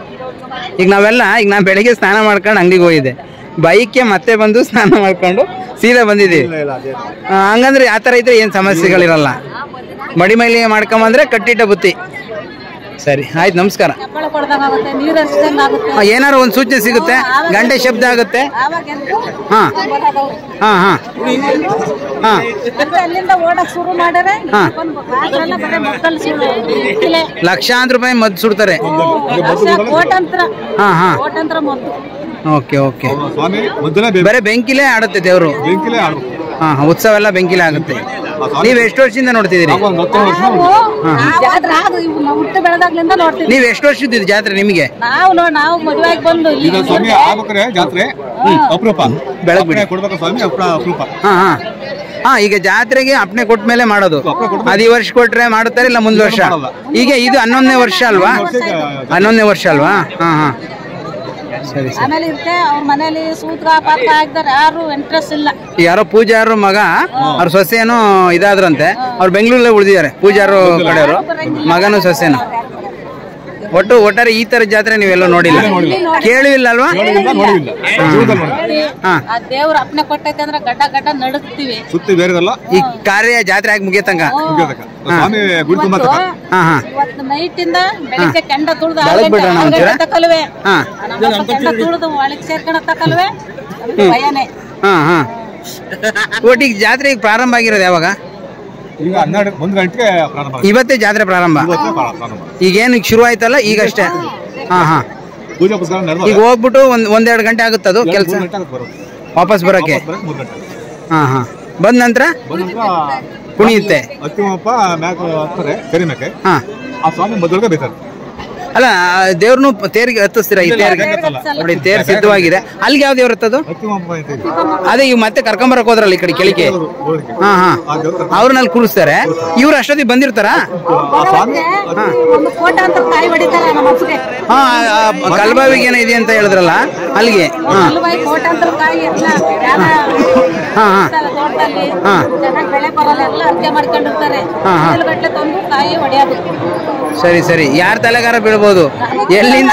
ಈಗ ನಾವೆಲ್ಲ ಈಗ ನಾನು ಬೆಳಿಗ್ಗೆ ಸ್ನಾನ ಮಾಡ್ಕೊಂಡು ಅಂಗಡಿಗೆ ಹೋಗಿದ್ದೆ ಬೈಕ್ಗೆ ಮತ್ತೆ ಬಂದು ಸ್ನಾನ ಮಾಡ್ಕೊಂಡು ಸೀದಾ ಬಂದಿದ್ದೀವಿ ಆ, ಹಂಗಂದ್ರೆ ಆ ಥರ ಇದ್ರೆ ಏನು ಸಮಸ್ಯೆಗಳಿರಲ್ಲ ಮಡಿ ಮೈಲಿಗೆ ಮಾಡ್ಕೊಂಬಂದ್ರೆ ಕಟ್ಟಿಟ್ಟ ಬುತ್ತಿ ಸರಿ ಆಯ್ತು ನಮಸ್ಕಾರ ಚಪ್ಪಳ ಕೊಡ್ದಂಗ್ ಆಗುತ್ತೆ ನೀರ್ ಹರಿಸ್ದಂಗ್ ಆಗುತ್ತೆ ಆ, ಏನಾರು ಒಂದು ಸೂಚನೆ ಸಿಗುತ್ತೆ ಗಂಟೆ ಶಬ್ದ ಆಗುತ್ತೆ ಆವಾಗ ಎದ್ದು ಹಾಂ ಹಾಂ ಹಾಂ ಹಾಂ ಮತ್ತೆ ಅಲ್ಲಿಂದ ಓಡಕ್ ಶುರು ಮಾಡ್ಯಾರೆ ಹಾ. ಬಂದು ರಾತ್ರೆಲ್ಲ ಬರೀ ಮಕ್ಕಳು ಸುಳ್ಳು ಇಕ್ಕಿಲೆ. ಲಕ್ಷಾಂತರ ರೂಪಾಯಿ ಮದ್ದು ಸುಡ್ತಾರೆ ಲಕ್ಷ ಕೋಟಂತ್ರ ಹಾಂ ಹಾಂ ಕೋಟಂತ್ರ ಮದ್ದು ಓಕೆ ಓಕೆ ಸ್ವಾಮಿ ಮೊದಲೇ ಬೇಕು ಬರೀ ಬೆಂಕಿಲೇ ಆಡುತ್ತೆ ದೇವರು ಬೆಂಕಿಲೇ ಆಡು ಹಾಂ ಉತ್ಸವ ಎಲ್ಲ ಬೆಂಕಿಲೇ ಆಗುತ್ತೆ ನೀವು ಎಷ್ಟು ವರ್ಷದಿಂದ ನೋಡ್ತಿದ್ದೀರಿ ಒಂದು ಹತ್ತು ವರ್ಷ ನಾವು ಜಾತ್ರೆ ಅದು ಇವು ನಾವು ಹುಟ್ಟು ಬೆಳೆದಾಗ್ಲಿಂದ ನೋಡ್ತೀವಿ ನೀವು ಎಷ್ಟು ವರ್ಷದ್ದು ಜಾತ್ರೆ ನಿಮಗೆ ನಾವು ನೋಡ್ ನಾವು ಮದುವೆ ಆಗಿ ಬಂದು ಇಲ್ಲಿ ಈಗ ಸ್ವಾಮಿ ಆಗ್ಬೇಕಾರೆ ಜಾತ್ರೆ ಅಪರೂಪ ಬೆಳಗ್ ಅಪ್ಪಣೆ ಕೊಡ್ಬೇಕು ಸ್ವಾಮಿ ಅಪ್ರ- ಅಪರೂಪ ಹಾ ಹಾ ಹಾ ಈಗ ಜಾತ್ರೆಗೆ ಅಪ್ನೆ ಕೊಟ್ಟ ಮೇಲೆ ಮಾಡೋದು ಅದು ಈ ವರ್ಷ ಕೊಟ್ರೆ ಮಾಡುತ್ತಾರೆ ಇಲ್ಲ ಮುಂದ್ ವರ್ಷ ಈಗ ಇದು ಹನ್ನೊಂದನೇ ವರ್ಷ ಅಲ್ವಾ ಹನ್ನೊಂದನೇ ವರ್ಷ ಅಲ್ವಾ ಹಾ ಹಾ ಸರಿ ಸರಿ ಆಮೇಲೆ ಇರ್ತೆ ಅವ್ರ ಮನೇಲಿ ಸೂತ್ರ ಪಾತ್ರ ಹಾಕ್ತಾರೆ ಯಾರು ಇಂಟ್ರೆಸ್ಟ್ ಇಲ್ಲ ಈಗ ಯಾರೋ ಪೂಜಾರು ಮಗ ಅವ್ರ ಸೊಸೆನೋ ಇದಾದ್ರಂತೆ ಅವ್ರು ಬೆಂಗಳೂರಲ್ಲೇ ಉಳಿದಿದ್ದಾರೆ ಪೂಜಾರು ಕಡೆಯವರು ಮಗನು ಸೊಸೆನು ಒಟ್ಟು ಒಟ್ಟಾರೆ ಈ ತರ ಜಾತ್ರೆ ನೀವೆಲ್ಲ ನೋಡಿಲ್ಲ ಕೇಳೂ ಇಲ್ಲ ಅಲ್ವಾ ನೋಡಿಲ್ಲ ಜೀವನದಲ್ಲಿ ನೋಡಿಲ್ಲ. ಹಾ ಆ ದೇವ್ರ ಅಪ್ನೆ ಕೊಟ್ಟೈತೆ ಅಂದ್ರೆ ಗಡ್ಡ ಗಡ್ಡ ನಡುಗ್ತೀವಿ ಸುತ್ತಿ ಬೇರೆದಲ್ಲ ಈ ಕಾರ್ಯ ಜಾತ್ರೆ ಆಗಿ ಮುಗಿಯತಂಕ ಮುಗಿಯೋದಕ್ಕ. ಸ್ವಾಮಿ ಗುಡಿ ತುಂಬ ತಕ ಹಾ ಹಾ ಇವತ್ತು ನೈಟ್ ಇಂದ ಬೆಳಿಗ್ಗೆ ಕೆಂಡ ತುಳಿದು ಬೆಳಗ್ ಬಿಡೋಣ ಅಂತೀರಾ? ತಕಲ್ವೆ ಹಾ ನಮ್ಮಪ್ಪ ಕೆಂಡ ತುಳಿದು ಒಳಗ್ ಸೇರ್ಕೊಂಡ ತಕಲ್ವೆ ನಮ್ಗೆ ಭಯನೇ ಹಾ ಹಾ ಒಟ್ಟಿಗೆ ಜಾತ್ರೆ ಈಗ ಪ್ರಾರಂಭ ಆಗಿರೋದು ಯಾವಾಗ ಈಗ ಹನ್ನೆರಡು ಒಂದು ಗಂಟೆಗೆ ಪ್ರಾರಂಭ ಆಗುತ್ತೆ. ಇವತ್ತೇ ಜಾತ್ರೆ ಪ್ರಾರಂಭ ಇವತ್ತೇ ಪ್ರಾ- ಪ್ರಾರಂಭ ಈಗೇನು ಈಗ ಶುರು ಆಯ್ತಲ್ಲ ಈಗಷ್ಟೇ ಹಾ ಹಾ ಪೂಜೆ ಪುಸ್ತಕ ನಡೆದ ಈಗ ಹೋಗ್ಬಿಟ್ಟು ಒಂದ್ ಒಂದೆರಡು ಗಂಟೆ ಆಗುತ್ತದು ಕೆಲಸ ಮೂರು ಗಂಟೆ ಆಗುತ್ತೆ ಬರೋದು ವಾಪಸ್ ಬರೋಕೆ ಬರೋಕೆ ಮೂರು ಗಂಟೆ ಹಾ ಹಾ ಬಂದ ನಂತರ ಬಂದ ನಂತರ ಕುಣಿಯುತ್ತೆ ಅತ್ತಿಮಪ್ಪ ಮ್ಯಾಕ್ ಹತ್ತಾರೆ ಕೆರೆ ಮ್ಯಾಕೆ ಹಾ ಆ ಸ್ವಾಮಿ ಮೊದಲಿಗೆ ಬೈತಾರೆ ಅಲ್ಲ ದೇವ್ರನ್ನು ತೇರಿಗೆ ಹತ್ತಿಸ್ತೀರಾ ಈ ತೇರಿಗೆ ನೋಡಿ ತೇರ್ ಸಿದ್ಧವಾಗಿದೆ ಅಲ್ಲಿಗೆ ಯಾವ ದೇವ್ರ ಹತ್ತದು ಅತ್ತಿಮಪ್ಪ ಅಂತ ಇದೆ. ಅದೇ ಈಗ ಮತ್ತೆ ಕರ್ಕೊಂಬರಕ್ ಹೋದ್ರಲ್ಲ ಈ ಕಡೆ ಕೆಳಗೆ ಅವ್ರು ಹೋಳಿಗೆ. ಹಾ ಹಾ ಆ ದೇವ್ರು ಅವ್ರನ್ನ ಅಲ್ಲಿ ಕೂರಿಸ್ತಾರೆ ಇವ್ರು ಅಷ್ಟೊತ್ತಿಗೆ ಬಂದಿರ್ತಾರ ಆ ಸ್ವಾಮಿ ಒಂದು ಕೋಟ ಅಂತ ಕಾಯಿ ಹೊಡಿತಾರೆ ನಮ್ಮ ಅಪ್ಪಗೆ ಹಾ ಆ ಕಲ್ಬಾವಿಗೆ ಏನೋ ಇದೆ ಅಂತ ಹೇಳಿದ್ರಲ್ಲ ಅಲ್ಲಿಗೆ ಹಾ ಅಲ್ವಾಯ್ ಕೋಟ ಅಂತ ಕಾಯಿ ಎಲ್ಲ ಯಾರ ಹಾ ಹಾ ಇರ್ತಾರೆ ತೋಟದಲ್ಲಿ ಹಾ. ಚೆನ್ನಾಗಿ ಬೆಳೆ ಬರಲ್ಲ ಎಲ್ಲ ಅರ್ಕೆ ಮಾಡ್ಕೊಂಡಿರ್ತಾರೆ ಹಾ, ಹಾ. ಗಟ್ಟಲೆ ತಂದು ಕಾಯಿ ಹೊಡೆಯೋದು ಸರಿ ಸರಿ ಯಾರ ತಲೆಗಾರ ಬೀಳ್ಬೋದು ಎಲ್ಲಿಂದ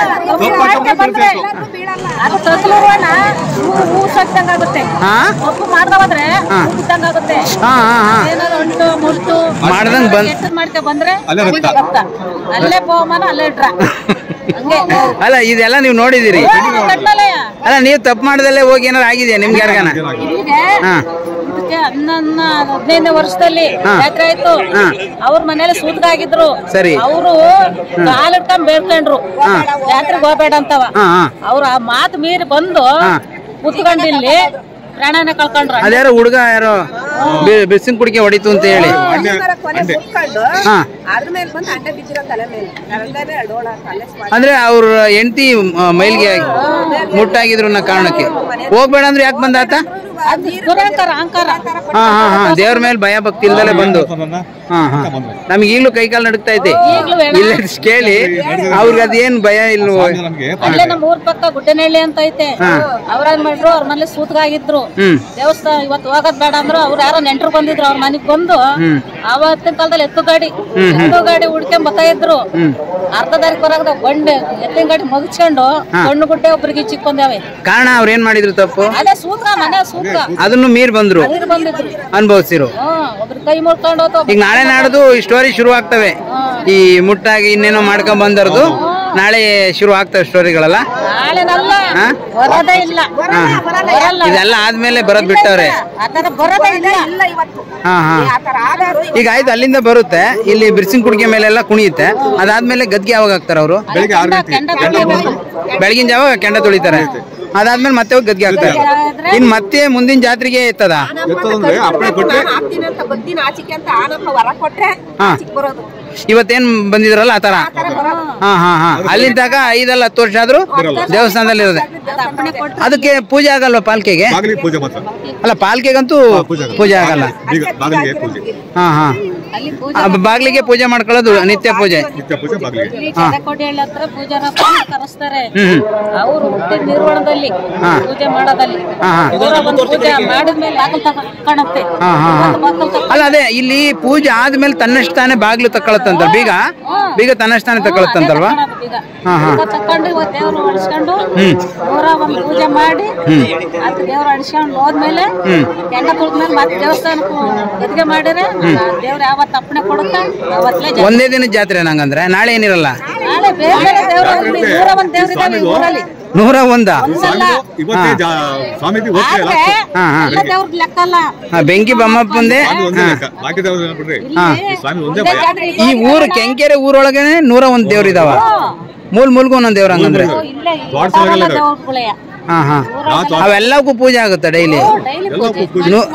ಅದು ತಗ್ಲುವಣ ಹೂ ಸತ್ತಂಗ ಆಗುತ್ತೆ ಹಾ ತಪ್ಪು ಮಾಡ್ದ ಹೋದ್ರೆ ಇದ್ದಂಗ ಆಗುತ್ತೆ ಹಾ ಹಾ ಹಾ ಏನಾದ್ರು ಉಂಟು ಮುಟ್ಟು ಮಾಡ್ದಂಗ್ ಬಂದ್- ಕೆಟ್ಟದ್ ಮಾಡ್ಕೊ ಬಂದ್ರೆ ಅಲ್ಲೇ ರಕ್ತ. ನಮಗೆ ರಕ್ತ. ಅಲ್ಲೇ ಬಹುಮಾನ ಅಲ್ಲೇ ಡ್ರಾ ಹಂಗೆ ಅಲ್ಲ ಇದೆಲ್ಲ ನೀವು ನೋಡಿದಿರಿ ಕಟ್ಲಲೆ ಅಲ್ಲ ನೀವು ತಪ್ಪು ಮಾಡ್ದಲ್ಲೇ ಹೋಗಿ ಏನಾರು ಆಗಿದೆಯಾ ನಿಮ್ಗೆ ಯಾರಿಗಾನ ಇಲ್ಲಿಗೆ ಹಾ ಇದಕ್ಕೆ ಹನ್ನೊಂದ ಹದಿನೈದನೇ ವರ್ಷದಲ್ಲಿ ಹಾ. ಜಾತ್ರೆ ಆಯ್ತು ಹಾ. ಅವ್ರ ಮನೇಲಿ ಸೂತ್ಗಾಗಿದ್ರು ಸರಿ. ಅವರು ಕಾಲಿಟ್ಕೊಂಡ್ ಬೇಡ್ಕೊಂಡ್ರು ಜಾತ್ರೆಗೆ ಹೋಗ್ಬೇಡ ಅಂತವ ಹಾ ಹಾ ಅವ್ರ ಆ ಮಾತು ಮೀರಿ ಬಂದು ಹಾ. ಕುತ್ಕೊಂಡು ಇಲ್ಲಿ ಪ್ರಾಣನ ಕಳ್ಕೊಂಡ್ರು ಅದ್ಯಾರೋ ಹುಡುಗ ಯಾರೋ ಬಿ- ಬಿಸಿನ್ ಕುಡಿಕೆ ಹೊಡಿತು ಅಂತ ಹೇಳಿ ಅಂಡೆ ಅಂಡೆ ಹಾ ಅದ್ರ ಮೇಲೆ ಬಂದು ಅಂಡೆ ಬಿದ್ದಿರೋ ತಲೆ ಮೇಲೆ ಕಳೆದರೆ ಡೋಳ ತಲೆ ಸ್ಪಾಟ್ ಅಂದ್ರೆ ಅವ್ರ ಹೆಂಡತಿ ಮೈಲ್ಗೆ ಮುಟ್ಟಾಗಿದ್ರು ಅನ್ನೋ ಕಾರಣಕ್ಕೆ ಹೋಗ್ಬೇಡ ಅಂದ್ರೆ ಯಾಕೆ ಬಂದ ಆತ ಅದು ದುರಹಂಕಾರ ಅಹಂಕಾರ ಹಾ ಹಾ ಹಾ ದೇವ್ರ ಮೇಲೆ ಭಯ ಭಕ್ತಿ ಇಲ್ದಲೆ ಬಂದು ಹಾ ಹಾ ನಮ್ಗೆ ಈಗಲೂ ಕೈ ಕಾಲು ನಡುಕ್ತಾ ಐತೆ ಈಗ್ಲೂ ಹೇಳ ಇಲ್ಲ ಕೇಳಿ ಅವ್ರಿಗೆ ಅದೇನ್ ಭಯ ಇಲ್ವೋ ನಮಗೆ ಅಲ್ಲೇ ನಮ್ಮ ಊರ್ ಪಕ್ಕ ಗುಡ್ಡನಹಳ್ಳಿ ಅಂತ ಐತೆ ಅವ್ರ ಏನ್ ಮಾಡ್ರು ಅವ್ರ ಮನೇಲಿ ಸೂತ್ಗಾಗಿದ್ರು ಹ್ಮ್ ದೇವಸ್ಥಾನ ಇವತ್ತು ಹೋಗೋದ್ ಬೇಡ ಅಂದ್ರು ಅವ್ರು ಯಾರೋ ನೆಂಟರು ಬಂದಿದ್ರು ಅವ್ರ ಮನೆಗ್ ಬಂದು ಅವತ್ತಿನ ಕಾಲದಲ್ಲಿ ಎತ್ತು ಗಾಡಿ ಎತ್ತು ಗಾಡಿ ಹುಡ್ಕೊಂಡ್ ಬರ್ತಾ ಇದ್ರು ಅರ್ಧ ದಾರಿ ಬರಾಗದ ಬಂಡೆ ಎತ್ತಿನ ಗಾಡಿ ಮಗಚ್ಕೊಂಡು ಕಣ್ಣು ಗುಡ್ಡೆ ಒಬ್ರಿಗೆ ಚಿಕ್ಕೊಂಡವೆ ಕಾರಣ ಅವ್ರ ಏನ್ ಮಾಡಿದ್ರು ತಪ್ಪು ಅದೇ ಸೂತ್ರ ಮನೆ ಸೂತ್ರ ಅದನ್ನು ಮೀರ್ ಬಂದ್ರು ನೀರು ಬಂದಿದ್ರು ಅನುಭವಿಸಿರು ಹ್ಮ್ ಒಬ್ರು ಕೈ ಮುರ್ಕೊಂಡು ಹೋತು ಈಗ ನಾಳೆ ನಾಡ್ದು ಈ ಸ್ಟೋರಿ ಶುರು ಆಗ್ತವೆ ಈ ಮುಟ್ಟಾಗಿ ಇನ್ನೇನೋ ಮಾಡ್ಕೊಂಡ್ ಬಂದರ್ದು ನಾಳೆ ಶುರು ಆಗ್ತವೆ ಸ್ಟೋರಿಗಳೆಲ್ಲ ನಾಳೆನಲ್ಲ ಹಾ? ಬರೋದೇ ಇಲ್ಲ ಬರಲ್ಲ ಇದೆಲ್ಲ ಆದ್ಮೇಲೆ ಬರೋದ್ ಬಿಟ್ಟವ್ರೆ ಆತರ ಬರೋದೇ ಇಲ್ಲ ಇಲ್ಲ ಇವತ್ತು ಹಾ ಹಾ ಆ ಥರ ಆದರೂ ಈಗ ಆಯ್ತು ಅಲ್ಲಿಂದ ಬರುತ್ತೆ ಇಲ್ಲಿ ಬಿರ್ಸಿನ ಕುಡಿಕೆ ಮೇಲೆಲ್ಲ ಕುಣಿಯುತ್ತೆ ಅದಾದ್ಮೇಲೆ ಗದ್ಗೆ ಯಾವಾಗ ಹಾಕ್ತಾರ ಅವರು ಬೆಳಿಗ್ಗೆ ಆರು ಗಂಟೆ ಕೆಂಡ ತುಳಿಯೋದು. ಬೆಳಗಿನ ಜಾವ ಕೆಂಡ ತುಳಿತಾರೆ ಅದಾದ್ಮೇಲೆ ಮತ್ತೆ ಹೋಗಿ ಗದ್ಗೆ ಹಾಕ್ತಾರೆ ಇನ್ ಮತ್ತೆ ಮುಂದಿನ ಜಾತ್ರೆಗೆ ಎತ್ತದ ಎತ್ತದಂದ್ರೆ ಅಪ್ಪಣೆ ಕೊಟ್ಟರೆ ನಾನು ಹಾಕ್ತೀನಿ ಅಂತ ಬದ್ದಿನ ಆಚಿಕೆ ಅಂತ ಆನಪ್ಪ ವರ ಕೊಟ್ರೆ ಹಾ. ಆಚಿಕ್ ಬರೋದು ಇವತ್ತೇನ್ ಬಂದಿದ್ರಲ್ಲ ಆತರ ಹಾ ಹಾ ಹಾ ಅಲ್ಲಿಂದ ತನಕ ಐದಲ್ಲ ಹತ್ತು ವರ್ಷ ಆದ್ರೂ ದೇವಸ್ಥಾನದಲ್ಲಿ ಇರೋದೆ ಅದು ಅಪ್ಪಣೆ ಕೊಟ್ಟು ಅದಕ್ಕೆ ಪೂಜೆ ಆಗಲ್ವಾ ಪಾಲ್ಕೆಗೆ ಬಾಗಿಲಿಗೆ ಪೂಜೆ ಮಾತ್ರ ಅಲ್ಲ ಪಾಲ್ಕೆಗಂತೂ ಪೂಜೆ ಆಗಲ್ಲ. ಪೂಜೆ ಆಗಲ್ಲ ಬೀಗ ಬಾಗಿಲಿಗೆ ಪೂಜೆ ಹಾ ಹಾ ಅಲ್ಲಿ ಆ, ಪೂಜೆ ಬಾಗ್ಲಿಗೆ ಪೂಜೆ ಮಾಡ್ಕೊಳ್ಳೋದು ನಿತ್ಯ ಪೂಜೆ ನಿತ್ಯ ಪೂಜೆ ಬಾಗಿಲಿಗೆ ಇಲ್ಲಿ ಚಂದಕೋಟೆಹಳ್ಳಿ ಹತ್ರ ಪೂಜಾರಪ್ಪ ಅಂತ ಕರೆಸ್ತಾರೆ ಹ್ಮ್ ಅವರು ಹುಟ್ಟಿದ ನಿರ್ವಹಣದಲ್ಲಿ ಪೂಜೆ ಮಾಡೋದಲ್ಲಿ ಹಾ, ಹಾ. ಊರ ಬಂದು ಪೂಜೆ ಮಾಡಿದ್ಮೇಲೆ ಬಾಗಿಲು ತಗೊಳತ್ತೆ ಹಾ ಹಾ ಹಾ ಬಾಗಿಲು ತಗೊಂಡು ಅಲ್ಲ ಅದೇ ಇಲ್ಲಿ ಪೂಜೆ ಆದ್ಮೇಲೆ ತನ್ನಷ್ಟು ತಾನೇ ಬಾಗ್ಲು ತಕ್ಕಳತ್ತಂತ ಬೀಗ ಬೀಗ ತನ್ನಷ್ಟು ತಾನೇ ತಕ್ಕಳತ್ತಂತಲ್ವಾ ಈಗ ಹಾ, ಹಾ. ಈಗ ತಕೊಂಡು ಇವತ್ತು ದೇವ್ರು ಅಡಿಸ್ಕೊಂಡು ಹ್ಮ್. ಊರ ಒಂದು ಪೂಜೆ ಮಾಡಿ ಅದು ದೇವ್ರು ಅಡಿಸ್ಕೊಂಡು ಹೋದ್ಮೇಲೆ ಕೆಂಡ ತುಳಿದ್ಮೇಲೆ ಮತ್ತೆ ದೇವಸ್ಥಾನಕ್ಕೂ ಗದ್ಗೆ ಮಾಡಿದ್ರೆ ದೇವ್ರು ಯಾವತ್ತು ಅಪ್ಪಣೆ ಕೊಡುತ್ತಾ ಅವತ್ತಲೇ ಜಾತ್ರೆ. ಒಂದೇ ದಿನದ ಜಾತ್ರೆ ನಂಗಂದ್ರೆ ನಾಳೆ ಏನಿರಲ್ಲ ನಾಳೆ ಬೇರೆ ಬೇರೆ ದೇವ್ರು ಇಲ್ಲಿ ನೂರ ಒಂದು ದೇವ್ರು ಇದಾವೆ ಈ ಊರಲ್ಲಿ ನೂರ ಒಂದ ಒಂದಲ್ಲ ಇವತ್ತೇ ಜಾ- ಸ್ವಾಮೀಜಿ ಹೋಗ್ತಾ ಇಲ್ಲ ಆದ್ರೆ ಹಾ ಹಾ ಎಲ್ಲ ದೇವ್ರ ಲೆಕ್ಕ ಅಲ್ಲ ಆ, ಬೆಂಕಿ ಬಮ್ಮಪ್ಪಂದೆ ಸ್ವಾಮಿ ಒಂದೇ ಲೆಕ್ಕ ಬಾಕಿ ದೇವರು ಬಿಡ್ರಿ ಇಲ್ಲಿ ಸ್ವಾಮಿ ಒಂದೇ ಒಂದೇ ಭಯ ಜಾತ್ರೆ ಈ ಊರು ಕೆಂಕೆರೆ ಊರೊಳಗನೆ ನೂರ ಒಂದ್ ದೇವ್ರ ಇದಾವ ಮೂಲ್ ಮೂಲ್ಗೂ ಒಂದೊಂದ್ ದೇವ್ರ ಹಂಗಂದ್ರೆ ಇಲ್ಲೇ ಈ ದ್ವಾರ ಊರಾಗೆಲ್ಲ ಸಲಗೆಲ್ಲ ದೇವ್ರುಗಳೇ. ಹಾ ಹಾ ನಾವು ತ್ವಾ- ಅವೆಲ್ಲಕ್ಕೂ ಪೂಜೆ ಆಗುತ್ತೆ ಡೈಲಿ ಡೈಲಿ ಎಲ್ಲ ಪೂಜೆ ಪೂಜೆ ನು-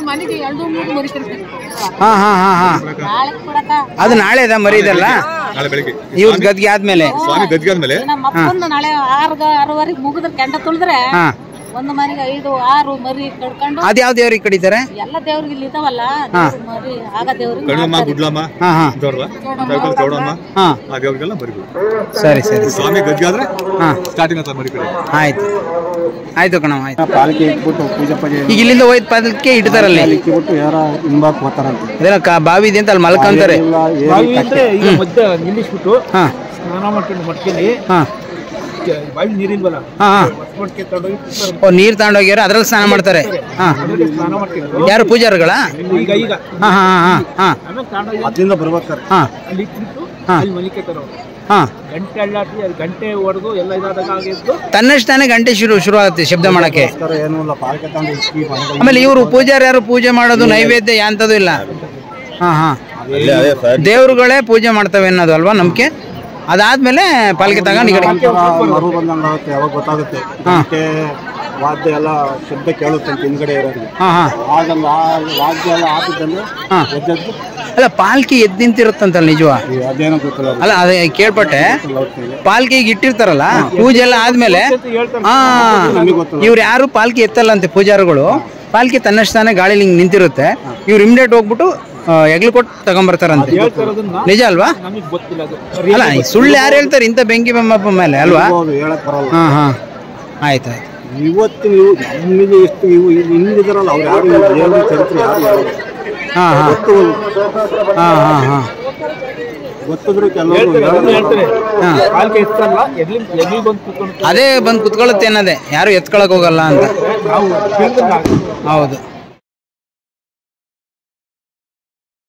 ಹಾ ಹಾ ಹಾ ಹಾ ನಾಳೆ ಕೊಡಕ ಅದು ನಾಳೆ ಅದ ಮರಿದಲ್ಲ ನಾಳೆ ಬೆಳಿಗ್ಗೆ ಇವ್ರ ಗದ್ಗೆ ಆದ್ಮೇಲೆ ಸ್ವಾಮಿ ಗದ್ಗೆ ಆದ್ಮೇಲೆ ನಮ್ಮ ಅಪ್ಪನ ನಾಳೆ ಆರ್ಗ ಆರೂವರೆಗೆ ಮುಗಿದ್ರೆ ಕೆಂಡ ತುಳಿದ್ರೆ ಹಾ ಒಂದು ಮನೆಗೆ ಐದು ಆರು ಮರಿ ಕಡ್ಕೊಂಡು ಅದ್ಯಾವ ದೇವ್ರಿಗೆ ಕಡಿತಾರೆ ಎಲ್ಲ ದೇವ್ರಿಗೆ ಇಲ್ಲಿ ಇದಾವಲ್ಲ ದೇವ್ರು ಮರಿ ಆಗ ದೇವ್ರಿಗೆ ಕಣ್ಣಮ್ಮ ಗುಡ್ಲಮ್ಮ ಹಾ ಹಾ ದೊಡ್ಡದ ಚೌಡಮ್ಮ ಹಾ ಆ ದೇವ್ರಿಗೆಲ್ಲ ಮರಿಬೇಕು ಸರಿ ಸರಿ ಸ್ವಾಮಿ ಗದ್ಗೆ ಆದ್ರೆ ಹಾ ಸ್ಟಾರ್ಟಿಂಗ್ ಹತ್ರ ಮರಿ ಕಡೆ ಆಯ್ತು ಆಯ್ತು ಕಣವ ಆಯ್ತು ಪಾಲಿಕೆ ಇಟ್ಬಿಟ್ಟು ಪೂಜೆ ಪೂಜೆ ಈಗ ಇಲ್ಲಿಂದ ಹೋಯ್ತು ಪದಕ್ಕೆ ಇಡ್ತಾರಲ್ಲಿ ಇಕ್ಕಿಬಿಟ್ಟು ಯಾರ ಹಿಂಬಾಕ್ ಹೋಗ್ತಾರಂತೆ ಅದೇನೋ ಕಾ ಬಾವಿ ಇದೆ ಅಂತ ಅಲ್ಲಿ ಮಲ್ಕೊಂತಾರೆ ಇಲ್ಲ, ಏನ್ ಬಾವಿ ಕಟ್ಟೆ. ಅಂದ್ರೆ ಈಗ ಮಧ್ಯ ನಿಲ್ಲಿಸ್ಬಿಟ್ಟು ಹಾ ಸ್ನಾನ ಮಾಡ್ಕೊಂಡು ಮಡ್ಕೆಲಿ ಹಾ ಬಾವಿ ನೀರಿಲ್ವಲ್ಲ ಹಾ ಹಾ ಮಡ್ಕೆ ತಗೊಂಡೋಗಿ ಕುಕ್ಕರ್ ಓ ನೀರ್ ತಗೊಂಡೋಗ್ಯಾರ ಅದ್ರಲ್ಲಿ ಸ್ನಾನ ಮಾಡ್ತಾರೆ ಹಾ ಅದ್ರಲ್ಲಿ ಸ್ನಾನ ಮಾಡ್ಕೊಂಡು ಯಾರು ಪೂಜಾರಿಗಳ ಈಗ ಈಗ ಹಾ ಹಾ ಹಾ ಹಾ ಆಮೇಲೆ ತಗೊಂಡೋಗಿ ಅದ್ರಿಂದ ಬರ್ಬೇಕಾರೆ ಹಾ ಅಲ್ಲಿ ಇಟ್ಬಿಟ್ಟು ಹಾ. ಅಲ್ಲಿ ಮಲಿಕೆ ತರೋ ಹಾ ಗಂಟೆ ಅಳ್ಳಾಟಿ ಅಲ್ಲಿ ಗಂಟೆ ಹೊಡೆದು ಎಲ್ಲ ಇದಾದಾಗ ಆಗಿದ್ದು ತನ್ನಷ್ಟು ತಾನೇ ಗಂಟೆ ಶುರು ಶುರು ಆಗುತ್ತೆ ಶಬ್ದ ಮಾಡಕ್ಕೆ ಅದಕ್ಕೋಸ್ಕರ ಏನೂ ಇಲ್ಲ ಪಾಲಿಕೆ ತಗೊಂಡು ಇಕ್ಕಿ ಮನೆಗೆ ಆಮೇಲೆ ಇವರು ಪೂಜಾರಿ ಯಾರು ಪೂಜೆ ಮಾಡೋದು ನೈವೇದ್ಯ ಯಾಂತದು ಇಲ್ಲ ಹಾ ಹಾ ದೇವ್ರುಗಳೇ ಪೂಜೆ ಮಾಡ್ತವೆ ಅನ್ನೋದು ಅಲ್ವಾ ನಂಬಿಕೆ ಅದಾದ್ಮೇಲೆ ಪಾಲ್ಕೆ ತಗೊಂಡು ಈ ಕಡೆ ಒಂಥರ ಮರು ಬಂದಂಗೆ ಆಗುತ್ತೆ ಯಾವಾಗ ಗೊತ್ತಾಗುತ್ತೆ ಗಂಟೆ ವಾದ್ಯ ಎಲ್ಲ ಶಬ್ದ ಕೇಳುತ್ತೆ ಅಂತ ಹಿಂದ್ಗಡೆ ಇರೋರಿಗೆ ಹಾ ಹಾ ಆಗಲ್ಲ ಆ ವಾದ್ಯ ಎಲ್ಲ ಹಾಕಿದ್ದಲ್ಲಿ ಹಾ. ಎದ್ದೆದ್ದು ಅಲ್ಲ ಪಾಲ್ಕಿ ಎದ್ದು ನಿಂತಿರುತ್ತಂತಲ್ಲ ನಿಜವಾ ಈ ಅದೇನೋ ಗೊತ್ತಿಲ್ಲ ಅದು. ಅಲ್ಲ ಅದೇ ಕೇಳ್ಪಟ್ಟೆ ಗೊತ್ತಿಲ್ಲ. ಪಾಲ್ಕಿ ಈಗ ಇಟ್ಟಿರ್ತಾರಲ್ಲ ಪೂಜೆ ಎಲ್ಲ ಆದ್ಮೇಲೆ ಹಾ ಇವ್ರು ಯಾರು ಪಾಲ್ಕಿ ಎತ್ತಲ್ಲ ಅಂತೆ ಪೂಜಾರಿಗಳು ಪಾಲ್ಕಿ ತನ್ನಷ್ಟು ತಾನೇ ಗಾಳಿಲಿ ಹಿಂಗ್ ನಿಂತಿರುತ್ತೆ ಇವ್ರು ಇಮಿಡಿಯೇಟ್ ಹೋಗ್ಬಿಟ್ಟು ಆ, ಎಗ್ಲು ಕೊಟ್ಟು ತಗೊಂಬರ್ತಾರಂತೆ ಹೇಳ್ತಾರೋದನ್ನ ನಿಜ ಅಲ್ವಾ ನಮಗೆ ಗೊತ್ತಿಲ್ಲ ಅದು ಅಲ್ಲ ಈ ಸುಳ್ಳು ಯಾರು ಹೇಳ್ತಾರೆ ಇಂಥ ಬೆಂಕಿ ಬೆಮ್ಮಪ್ಪ ಮೇಲೆ ಅಲ್ವಾ ಹೌದು ಹೇಳಕ್ ಬರಲ್ಲ ಹಾ ಹಾ ಆಯ್ತು ಆಯ್ತು ಇವತ್ತು ನೀವು ನಮಗೆ ಎಷ್ಟು ಇವು ಇಲ್ಲಿ ಹಿಂದಿದಾರಲ್ಲ ಅವ್ರು ಯಾರು ಇವ್ರ ದೇವ್ರ ಚರಿತ್ರೆ ಯಾರು ಹೇಳಲ್ಲ. ಹಾ ಹಾ ಗೊತ್ತು ಹಾ ಹಾ ಹಾ ಗೊತ್ತಿದ್ರು ಕೆಲವರು ಹೇಳ್ತಾರೆ ಅದನ್ನ ಹೇಳ್ತಾರೆ ಹಾ. ಕಾಲ್ಗೆ ಎತ್ತಲ್ಲ ಎಲ್ಲಿ ಎಲ್ಲಿ ಬಂದು ಕೂತ್ಕೊಂಡು ಅದೇ ಬಂದು ಕುತ್ಕೊಳ್ಳುತ್ತೆ ಅನ್ನೋದೇ ಯಾರು ಎತ್ಕೊಳಕ್ ಹೋಗಲ್ಲ ಅಂತ ನಾವು ತಿಳಿದಂಗೆ ಹೌದು